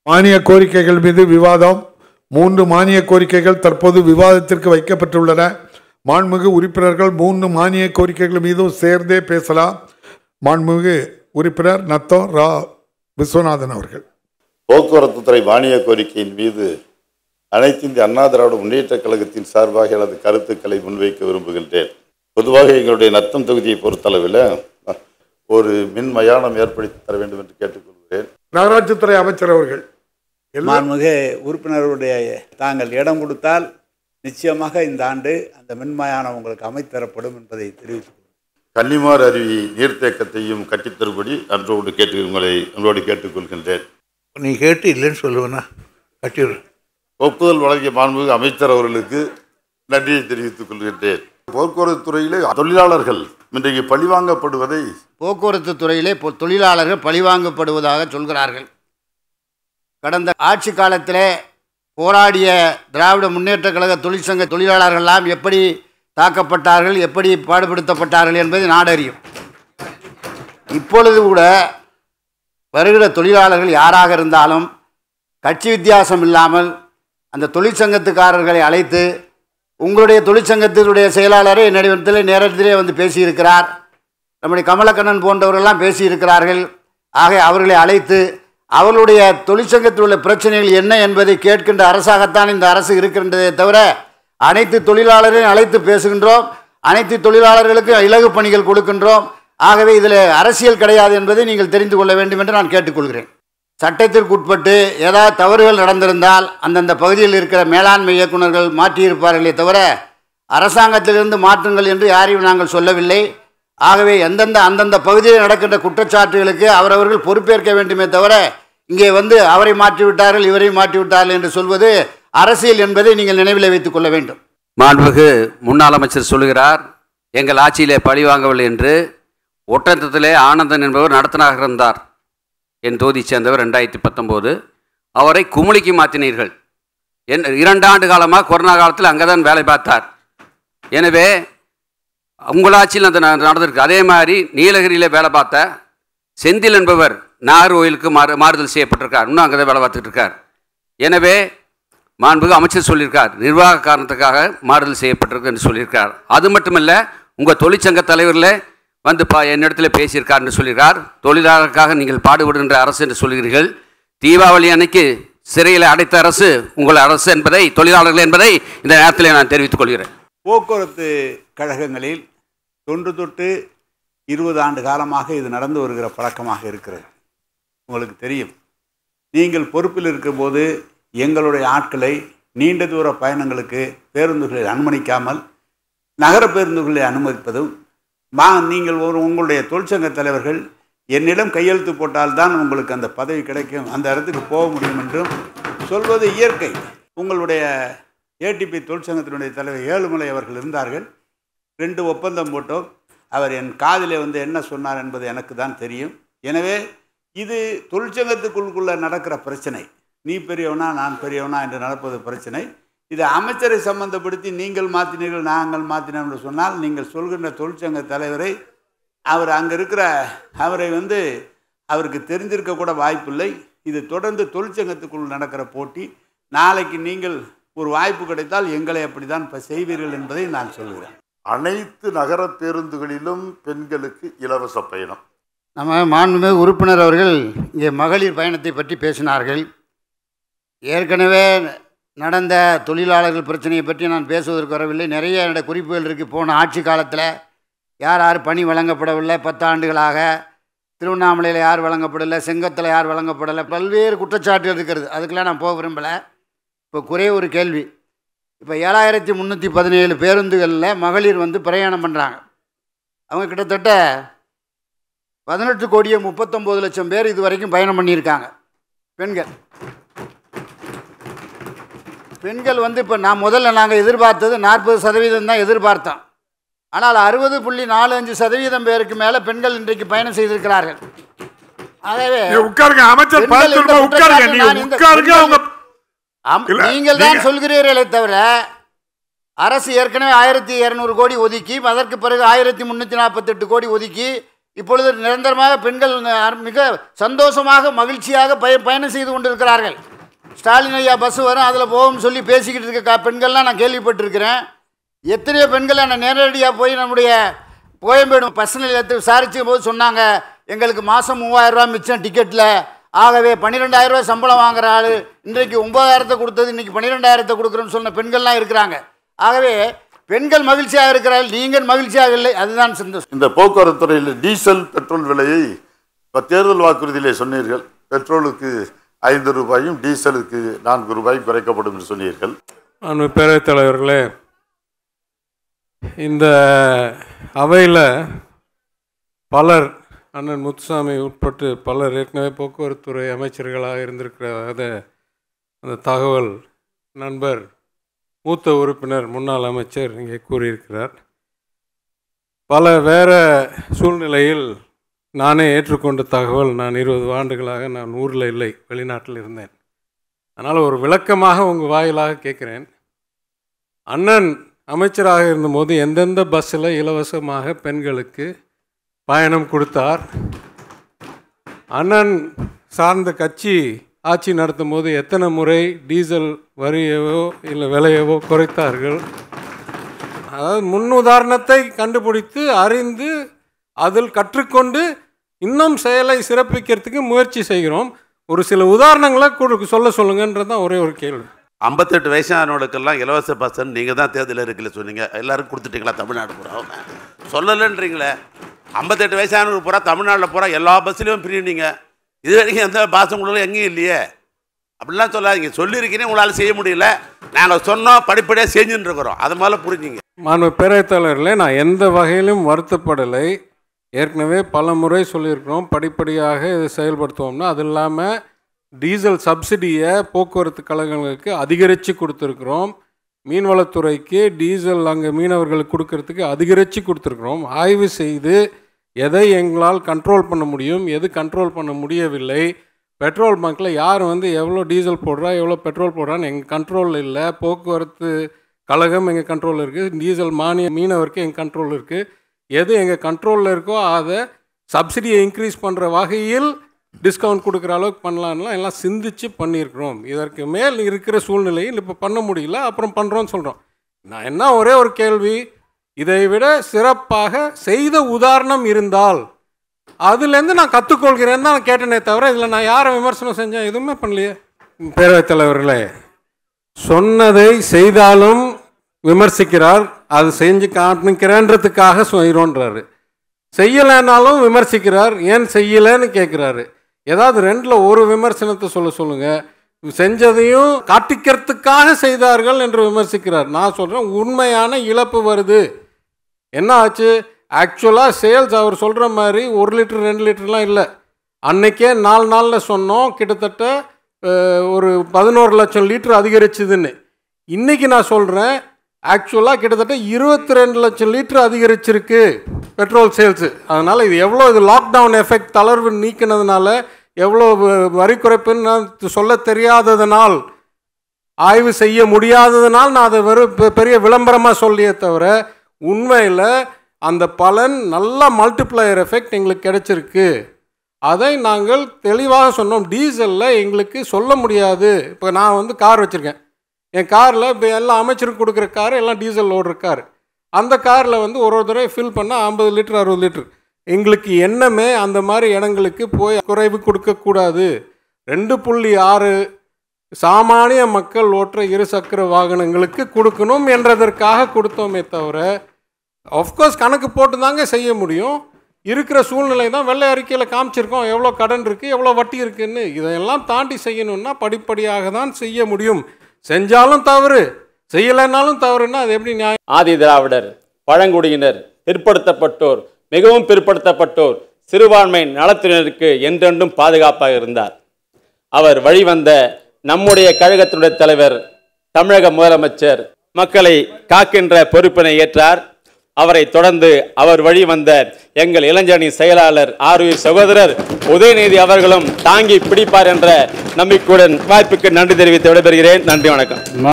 மானிய கோரிக்கைகள் மீது விவாதம் மூன்று மானிய கோரிக்கைகள் தற்போது விவாதத்திற்கு வைக்கப்பட்டுள்ளன மாண்புமிகு உறுப்பினர்கள் மூன்று மானிய கோரிக்கைகள் மீதும் சேர்ந்தே பேசலாம் மாண்புமிகு உறுப்பினர் நத்தம் ரா விஸ்வநாதன் அவர்கள் போக்குவரத்து துறை மானிய கோரிக்கையின் மீது அனைத்து இந்திய அண்ணா திராவிட முன்னேற்ற கழகத்தின் சார்பாக எனது கருத்துக்களை முன்வைக்க விரும்புகின்றேன் பொதுவாக எங்களுடைய நத்தம் தொகுதியை பொறுத்தளவில் ஒரு மின் மயானம் ஏற்படுத்தி தர வேண்டும் என்று கேட்டுக்கொள்கிறேன் நகராட்சித்துறை அமைச்சர் அவர்கள் எல்லா- மாண்புமிகு உறுப்பினருடைய தாங்கள் இடம் கொடுத்தால் நிச்சயமாக இந்த ஆண்டு அந்த மின்மயானம் உங்களுக்கு அமைத்தரப்படும் என்பதை தெரிவித்துக் கொள்கிறேன். கன்னிமார் அருவி நீர்த்தேக்கத்தையும் கட்டித்தரும்படி அன்றோடு கேட்டு உங்களை அன்றோடு கேட்டுக்கொள்கின்றேன் நீ கேட்டு இல்லைன்னு சொல்லுவேண்ணா கட்டிடு ஒப்புதல் வழங்கிய மாண்புமிகு அமைச்சர் அவர்களுக்கு நன்றியை தெரிவித்துக் கொள்கின்றேன் போக்குவரத்து துறையிலே தொழிலாளர்கள் இன்றைக்கு பழிவாங்கப்படுவதை போக்குவரத்து துறையிலே பொ- தொழிலாளர்கள் பழிவாங்கப்படுவதாக சொல்கிறார்கள் கடந்த ஆட்சி காலத்திலே போராடிய திராவிட முன்னேற்றக் கழக தொழிற்சங்க தொழிலாளர்கள்லாம் எப்படி தாக்கப்பட்டார்கள் எப்படி பாடுபடுத்தப்பட்டார்கள் என்பதை நாடறியும் இப்பொழுது கூட வருகிற தொழிலாளர்கள் யாராக இருந்தாலும் கட்சி வித்தியாசம் இல்லாமல் அந்த தொழிற்சங்கத்துக்காரர்களை அழைத்து உங்களுடைய தொழிற்சங்கத்தினுடைய செயலாளரே என்னிடத்திலே நேரத்திலே வந்து பேசியிருக்கிறார் நம்முடைய கமலக்கண்ணன் போன்றவர்கள்லாம் பேசியிருக்கிறார்கள் ஆக அவர்களை அழைத்து அவர்களுடைய தொழிற்சங்கத்தில் உள்ள பிரச்சனைகள் என்ன என்பதை கேட்கின்ற அரசாகத்தான் இந்த அரசு இருக்கின்றதே தவிர அனைத்து தொழிலாளரையும் அழைத்து பேசுகின்றோம் அனைத்து தொழிலாளர்களுக்கும் இலகு பணிகள் கொடுக்கின்றோம் ஆகவே இதில் அரசியல் கிடையாது என்பதை நீங்கள் தெரிந்து கொள்ள வேண்டும் என்று நான் கேட்டுக்கொள்கிறேன் சட்டத்திற்குட்பட்டு ஏதாவது தவறுகள் நடந்திருந்தால் அந்தந்த பகுதியில் இருக்கிற மேலாண்மை இயக்குநர்கள் மாற்றியிருப்பார்களே தவிர அரசாங்கத்திலிருந்து மாற்றுங்கள் என்று யாரையும் நாங்கள் சொல்லவில்லை ஆகவே எந்தெந்த அந்தந்த பகுதியில் நடக்கின்ற குற்றச்சாட்டுகளுக்கு அவரவர்கள் பொறுப்பேற்க வேண்டுமே தவிர இங்கே வந்து அவரை மாற்றிவிட்டார்கள் இவரை மாற்றிவிட்டார்கள் என்று சொல்வது அரசியல் என்பதை நீங்கள் நினைவில் வைத்துக் கொள்ள வேண்டும் மாண்புமிகு முன்னாள் அமைச்சர் சொல்கிறார் எங்கள் ஆட்சியிலே பழி வாங்கவில்லை என்று ஒட்டந்தத்திலே ஆனந்தன் என்பவர் நடத்தனாக இருந்தார் என் தொகுதி சேர்ந்தவர் ரெண்டாயிரத்தி பத்தொம்போது அவரை குமுளிக்கு மாற்றினீர்கள் என் இரண்டு ஆண்டு காலமாக கொரோனா காலத்தில் அங்கே தான் வேலை பார்த்தார் எனவே உங்கள் ஆட்சியில் அந்த ந- நடந்திருக்கு அதே மாதிரி நீலகிரியில் வேலை பார்த்த செந்தில் என்பவர் நாகர்கோயிலுக்கு மாறு மாறுதல் செய்யப்பட்டிருக்கார் இன்னும் அங்கே தான் வேலை பார்த்துட்டு இருக்கார் எனவே மாண்புக்கு அமைச்சர் சொல்லியிருக்கார் நிர்வாக காரணத்துக்காக மாறுதல் செய்யப்பட்டிருக்கு என்று சொல்லியிருக்கார் அது மட்டுமல்ல உங்கள் தொழிற்சங்க தலைவரில் வந்து பா என்னிடத்தில் பேசியிருக்கார் என்று சொல்லியிருக்கார் தொழிலாளருக்காக நீங்கள் பாடுபடுகின்ற அரசு என்று சொல்கிறீர்கள் தீபாவளி அன்னைக்கு சிறையில் அடைத்த அரசு உங்கள் அரசு என்பதை தொழிலாளர்கள் என்பதை இந்த நேரத்தில் நான் தெரிவித்துக் கொள்கிறேன் போக்குவரத்து கழகங்களில் தொன்று தொட்டு இருபது ஆண்டு காலமாக இது நடந்து வருகிற பழக்கமாக இருக்கிறது உங்களுக்கு தெரியும் நீங்கள் பொறுப்பில் இருக்கும்போது எங்களுடைய ஆட்களை நீண்ட தூர பயணங்களுக்கு பேருந்துகளில் அனுமதிக்காமல் நகர பேருந்துகளில் அனுமதிப்பதும் மா நீங்கள் ஒரு உங்களுடைய தொழிற்சங்க தலைவர்கள் என்னிடம் கையெழுத்து போட்டால்தான் உங்களுக்கு அந்த பதவி கிடைக்கும் அந்த இடத்துக்கு போக முடியும் என்றும் சொல்வது இயற்கை உங்களுடைய ஏடிபி தொழிற்சங்கத்தினுடைய தலைவர் ஏழுமலை அவர்கள் இருந்தார்கள் ரெண்டு ஒப்பந்தம் போட்டோம் அவர் என் காதிலே வந்து என்ன சொன்னார் என்பது எனக்கு தான் தெரியும் எனவே இது தொழிற்சங்கத்துக்குள்ளுக்குள்ள நடக்கிற பிரச்சனை நீ பெரியவனா நான் பெரியவனா என்று நடப்பது பிரச்சனை இது அமைச்சரை சம்பந்தப்படுத்தி நீங்கள் மாற்றினீர்கள் நாங்கள் மாற்றினோம் என்று சொன்னால் நீங்கள் சொல்கின்ற தொழிற்சங்க தலைவரை அவர் அங்கே இருக்கிற அவரை வந்து அவருக்கு தெரிஞ்சிருக்க கூட வாய்ப்பில்லை இது தொடர்ந்து தொழிற்சங்கத்துக்குள் நடக்கிற போட்டி நாளைக்கு நீங்கள் ஒரு வாய்ப்பு கிடைத்தால் எங்களை அப்படித்தான் இப்போ செய்வீர்கள் என்பதை நான் சொல்கிறேன் அனைத்து நகர பேருந்துகளிலும் பெண்களுக்கு இலவச பயணம் நம்ம மாண்புமிகு உறுப்பினர் அவர்கள் இங்கே மகளிர் பயணத்தை பற்றி பேசினார்கள் ஏற்கனவே நடந்த தொழிலாளர்கள் பிரச்சனையை பற்றி நான் பேசுவதற்கு வரவில்லை நிறைய என்னுடைய குறிப்புகள் இருக்குது போன ஆட்சி காலத்தில் யார் யார் பணி வழங்கப்படவில்லை பத்தாண்டுகளாக திருவண்ணாமலையில் யார் வழங்கப்படலை செங்கத்தில் யார் வழங்கப்படலை பல்வேறு குற்றச்சாட்டுகள் இருக்கிறது அதுக்கெல்லாம் நான் போக விரும்பலை இப்போ குறை ஒரு கேள்வி இப்போ ஏழாயிரத்தி முந்நூற்றி பதினேழு பேருந்துகளில் மகளிர் வந்து பிரயாணம் பண்ணுறாங்க அவங்க கிட்டத்தட்ட பதினெட்டு கோடியே முப்பத்தொம்போது லட்சம் பேர் இது வரைக்கும் பயணம் பண்ணியிருக்காங்க பெண்கள் பெண்கள் வந்து இப்போ நான் முதல்ல நாங்கள் எதிர்பார்த்தது நாற்பது சதவீதம் தான் எதிர்பார்த்தோம் ஆனால் அறுபது புள்ளி நாலு அஞ்சு சதவீதம் பேருக்கு மேலே பெண்கள் இன்றைக்கு பயணம் செய்திருக்கிறார்கள் ஆகவே நீ உட்காருங்க அமைச்சர் பெண்கள் பதில் இந்த சொல்லுமா உட்காருங்க குற்றச்சாட்டு நீங்க நான் இந்த உட்காருங்க பெண்கள் அவங்க ஆம், இல்ல, நீங்கள் தான் நீங்க- சொல்கிறீர்களே தவிர அரசு ஏற்கனவே ஆயிரத்தி இரநூறு கோடி ஒதுக்கி அதற்கு பிறகு ஆயிரத்தி முந்நூற்றி நாற்பத்தெட்டு கோடி ஒதுக்கி இப்பொழுது நிரந்தரமாக பெண்கள் ந- மிக சந்தோஷமாக மகிழ்ச்சியாக பய பயணம் செய்து கொண்டிருக்கிறார்கள் ஸ்டாலின் ஐயா பஸ் வரும் அதில் போகும் சொல்லி பேசிக்கிட்டு இருக்க கா- பெண்கள்லாம் நான் கேள்விப்பட்டிருக்கிறேன் எத்தனையோ பெண்களை நான் நேரடியாக போய் நம்முடைய கோயம்பேடு பஸ் நிலையத்தை விசாரித்த போது சொன்னாங்க எங்களுக்கு மாதம் மூவாயிரம் ரூபாய் மிச்சம் டிக்கெட்டில் ஆகவே பன்னிரெண்டாயிரம் ரூபாய் சம்பளம் வாங்குற ஆள் இன்றைக்கு ஒன்பதாயிரத்தை கொடுத்தது இன்னைக்கு பன்னிரெண்டாயிரத்தை கொடுக்குறோன்னு சொன்ன பெண்கள்லாம் இருக்கிறாங்க ஆகவே பெண்கள் மகிழ்ச்சியாக இருக்கிறார்கள் நீங்கள் மகிழ்ச்சியாக இல்லை அதுதான் சந்தோஷம் இந்த போக்குவரத்து துறையில் டீசல் பெட்ரோல் விலையை இப்போ தேர்தல் வாக்குறுதியிலே சொன்னீர்கள் பெட்ரோலுக்கு ஐந்து ரூபாயும் டீசலுக்கு நான்கு ரூபாயும் குறைக்கப்படும் என்று சொன்னீர்கள் அன்பு பேரவைத் தலைவர்களே இந்த அவையில் பலர் அண்ணன் முத்துசாமி உட்பட்டு பலர் ஏற்கனவே போக்குவரத்துறை அமைச்சர்களாக இருந்திருக்கிறத அந்த தகவல் நண்பர் மூத்த உறுப்பினர் முன்னாள் அமைச்சர் இங்கே கூறியிருக்கிறார் பல வேற சூழ்நிலையில் நானே ஏற்றுக்கொண்ட தகவல் நான் இருபது ஆண்டுகளாக நான் ஊரில் இல்லை வெளிநாட்டில் இருந்தேன் அதனால் ஒரு விளக்கமாக உங்கள் வாயிலாக கேட்குறேன் அண்ணன் அமைச்சராக இருந்தபோது எந்தெந்த பஸ்ஸில் இலவசமாக பெண்களுக்கு பயணம் கொடுத்தார் அண்ணன் சார்ந்த கட்சி ஆட்சி நடத்தும் போது எத்தனை முறை டீசல் வரியவோ இல்லை விலையவோ குறைத்தார்கள் அதாவது முன் உதாரணத்தை கண்டுபிடித்து அறிந்து அதில் கற்றுக்கொண்டு இன்னும் செயலை சிறப்பிக்கிறதுக்கு முயற்சி செய்கிறோம் ஒரு சில உதாரணங்களை கொடு சொல்ல சொல்லுங்கன்றது தான் ஒரே ஒரு கேள்வி ஐம்பத்தெட்டு வயசானவனுக்கெல்லாம் இலவச பஸ்ன்னு நீங்கள் தான் தேர்தல் இருக்குல்ல சொன்னீங்க எல்லாரும் கொடுத்துட்டீங்களா தமிழ்நாடு பூரா சொல்லலைன்றீங்களே ஐம்பத்தெட்டு வயசானவங்களுக்கு பூரா தமிழ்நாட்டில் பூரா எல்லா பஸ்ஸுலேயும் பிரியுனீங்க இது வரைக்கும் எந்த பாசம் உங்களுக்கு எங்கேயும் இல்லையே அப்படிலாம் சொல்லாதீங்க சொல்லியிருக்கீங்க உங்களால் செய்ய முடியல நாங்கள் சொன்னோம் படிப்படியாக செஞ்சுட்டு இருக்கிறோம் அது முதல்ல புரிஞ்சுங்க மாண்பு பேரவைத்தாளர்களே நான் எந்த வகையிலும் வருத்தப்படலை ஏற்கனவே பல முறை சொல்லியிருக்கிறோம் படிப்படியாக இதை செயல்படுத்துவோம்னா அது இல்லாமல் டீசல் சப்சிடியை போக்குவரத்து கழகங்களுக்கு அதிகரித்து கொடுத்துருக்குறோம் மீன்வளத்துறைக்கு டீசல் அங்கே மீனவர்களுக்கு கொடுக்கறதுக்கு அதிகரித்து கொடுத்துருக்குறோம் ஆய்வு செய்து எதை எங்களால் கண்ட்ரோல் பண்ண முடியும் எது கண்ட்ரோல் பண்ண முடியவில்லை பெட்ரோல் பங்க்கில் யார் வந்து எவ்வளோ டீசல் போடுறா எவ்வளோ பெட்ரோல் போடுறான்னு எங்கள் கண்ட்ரோலில் இல்லை போக்குவரத்து கழகம் எங்கள் கண்ட்ரோலில் இருக்குது டீசல் மானிய மீனவருக்கு எங்கள் கண்ட்ரோலில் இருக்குது எது எங்கள் கண்ட்ரோலில் இருக்கோ அதை சப்சிடியை இன்க்ரீஸ் பண்ணுற வகையில் டிஸ்கவுண்ட் கொடுக்குற அளவுக்கு பண்ணலான்லாம் எல்லாம் சிந்திச்சு பண்ணியிருக்கிறோம் இதற்கு மேல் இருக்கிற சூழ்நிலையில் இப்போ பண்ண முடியல அப்புறம் பண்ணுறோன்னு சொல்கிறோம் நான் என்ன ஒரே ஒரு கேள்வி இதை விட சிறப்பாக செய்த உதாரணம் இருந்தால் அதுலேருந்து நான் கற்றுக்கொள்கிறேன் தான் நான் கேட்டேனே தவிர இதில் நான் யாரை விமர்சனம் செஞ்சேன் எதுவுமே பண்ணலையே பேரவைத் தலைவர்களே சொன்னதை செய்தாலும் விமர்சிக்கிறார் அது செஞ்சு காமிக்கிறேன்றதுக்காக செய்கிறோன்றாரு செய்யலைன்னாலும் விமர்சிக்கிறார் ஏன் செய்யலைன்னு கேட்குறாரு ஏதாவது ரெண்டில் ஒரு விமர்சனத்தை சொல்ல சொல்லுங்கள் செஞ்சதையும் காட்டிக்கிறதுக்காக செய்தார்கள் என்று விமர்சிக்கிறார் நான் சொல்கிறேன் உண்மையான இழப்பு வருது என்ன ஆச்சு ஆக்சுவலாக சேல்ஸ் அவர் சொல்கிற மாதிரி ஒரு லிட்டர் ரெண்டு லிட்டர்லாம் இல்லை அன்னைக்கே நாலு நாளில் சொன்னோம் கிட்டத்தட்ட அஹ், ஒரு பதினோரு லட்சம் லிட்டர் அதிகரிச்சுதுன்னு இன்றைக்கி நான் சொல்கிறேன் ஆக்சுவலாக கிட்டத்தட்ட இருபத்தி ரெண்டு லட்சம் லிட்டர் அதிகரிச்சிருக்கு பெட்ரோல் சேல்ஸு அதனால் இது எவ்வளோ இது லாக்டவுன் எஃபெக்ட் தளர்வு நீக்கினதுனால எவ்வளோ வ- வரி குறைப்புன்னு நான் சொல்ல தெரியாததனால் ஆய்வு செய்ய முடியாததுனால் நான் அதை வெறும் பெ- பெரிய விளம்பரமாக சொல்லியே தவிர உண்மையில் அந்த பலன் நல்ல மல்டிப்ளையர் எஃபெக்ட் எங்களுக்கு கிடைச்சிருக்கு அதை நாங்கள் தெளிவாக சொன்னோம் டீசலில் எங்களுக்கு சொல்ல முடியாது இப்போ நான் வந்து கார் வச்சுருக்கேன் என் காரில் இப்போ எல்லா அமைச்சருக்கு கொடுக்குற கார் எல்லாம் டீசல் ஓடுற கார் அந்த காரில் வந்து ஒரு ஒரு தடவை ஃபில் பண்ணால் ஐம்பது லிட்டர் அறுபது லிட்டர் எங்களுக்கு எண்ணமே அந்த மாதிரி இடங்களுக்கு போய் குறைவு கொடுக்கக்கூடாது ரெண்டு புள்ளி ஆறு சாமானிய மக்கள் ஓட்டுற இருசக்கர வாகனங்களுக்கு கொடுக்கணும் என்றதற்காக கொடுத்தோமே தவிர ஆஃப்கோர்ஸ் கணக்கு போட்டு தாங்க செய்ய முடியும் இருக்கிற சூழ்நிலை தான் வெள்ளை அறிக்கையில் காமிச்சிருக்கோம் எவ்வளோ கடன் இருக்குது எவ்வளோ வட்டி இருக்குன்னு இதையெல்லாம் தாண்டி செய்யணும்னா படிப்படியாக தான் செய்ய முடியும் செஞ்சாலும் தவறு செய்யலைன்னாலும் தவறுன்னா அது எப்படி நியாயம் ஆதி திராவிடர் பழங்குடியினர் பிற்படுத்தப்பட்டோர் மிகவும் பிற்படுத்தப்பட்டோர் சிறுபான்மை நலத்தினருக்கு என்றென்றும் பாதுகாப்பாக இருந்தார் அவர் வழிவந்த நம்முடைய கழகத்தினுடைய தலைவர் தமிழக முதலமைச்சர் மக்களை காக்கின்ற பொறுப்பினை ஏற்றார் அவரை தொடர்ந்து அவர் வழி வந்த எங்கள் இளைஞரணி செயலாளர் ஆர்வீர் சகோதரர் உதயநிதி அவர்களும் தாங்கி பிடிப்பார் என்ற நம்பிக்கையுடன் வாய்ப்புக்கு நன்றி தெரிவித்து விடைபெறுகிறேன் நன்றி வணக்கம்